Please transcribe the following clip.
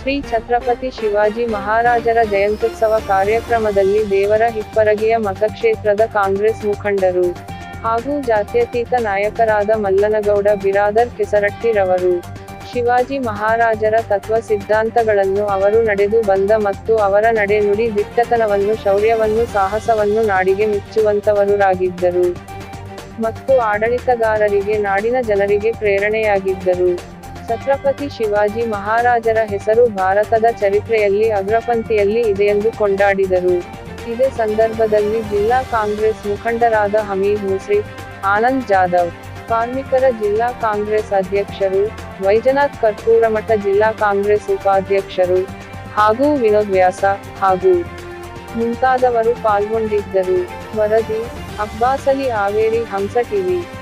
ಶ್ರೀ ಛತ್ರಪತಿ ಶಿವಾಜಿ ಮಹಾರಾಜರ ಜಯಂತ್ಯುತ್ಸವ ಕಾರ್ಯಕ್ರಮದಲ್ಲಿ ದೇವರ ಹಿಪ್ಪರಗಿಯ ಮತಕ್ಷೇತ್ರದ ಕಾಂಗ್ರೆಸ್ ಮುಖಂಡರು ಹಾಗೂ ಜಾತ್ಯತೀತ ನಾಯಕರಾದ ಮಲ್ಲನಗೌಡ ಬಿರಾದರ್ ಕೆಸರಟ್ಟಿರವರು ಶಿವಾಜಿ ಮಹಾರಾಜರ ತತ್ವ ಸಿದ್ಧಾಂತಗಳನ್ನು ಅವರು ನಡೆದು ಬಂದ ಮತ್ತು ಅವರ ನಡೆ ನುಡಿ ದಿಟ್ಟತನವನ್ನು ಶೌರ್ಯವನ್ನು ಸಾಹಸವನ್ನು ನಾಡಿಗೆ ಮೆಚ್ಚುವಂತವರಾಗಿದ್ದರು ಮತ್ತು ಆಡಳಿತಗಾರರಿಗೆ ನಾಡಿನ ಜನರಿಗೆ ಪ್ರೇರಣೆಯಾಗಿದ್ದರು ಛತ್ರಪತಿ ಶಿವಾಜಿ ಮಹಾರಾಜರ ಹೆಸರು ಭಾರತದ ಚರಿತ್ರೆಯಲ್ಲಿ ಅಗ್ರಪಂಕ್ತಿಯಲ್ಲಿ ಇದೆಯೆಂದು ಕೊಂಡಾಡಿದರು ಇದೇ ಸಂದರ್ಭದಲ್ಲಿ ಜಿಲ್ಲಾ ಕಾಂಗ್ರೆಸ್ ಮುಖಂಡರಾದ ಹಮೀದ್ ಮುಸ್ರಿಫ್ ಆನಂದ್ ಜಾಧವ್ ಕಾರ್ಮಿಕರ ಜಿಲ್ಲಾ ಕಾಂಗ್ರೆಸ್ ಅಧ್ಯಕ್ಷರು ವೈಜನಾಥ್ ಕರ್ಪೂರಮಠ ಜಿಲ್ಲಾ ಕಾಂಗ್ರೆಸ್ ಉಪಾಧ್ಯಕ್ಷರು ಹಾಗೂ ವಿನೋದ್ ವ್ಯಾಸ ಹಾಗೂ ಮುಂತಾದವರು ಪಾಲ್ಗೊಂಡಿದ್ದರು ವರದಿ ಅಬ್ಬಾಸಲಿ ಹಾವೇರಿ ಹಂಸ ಟಿವಿ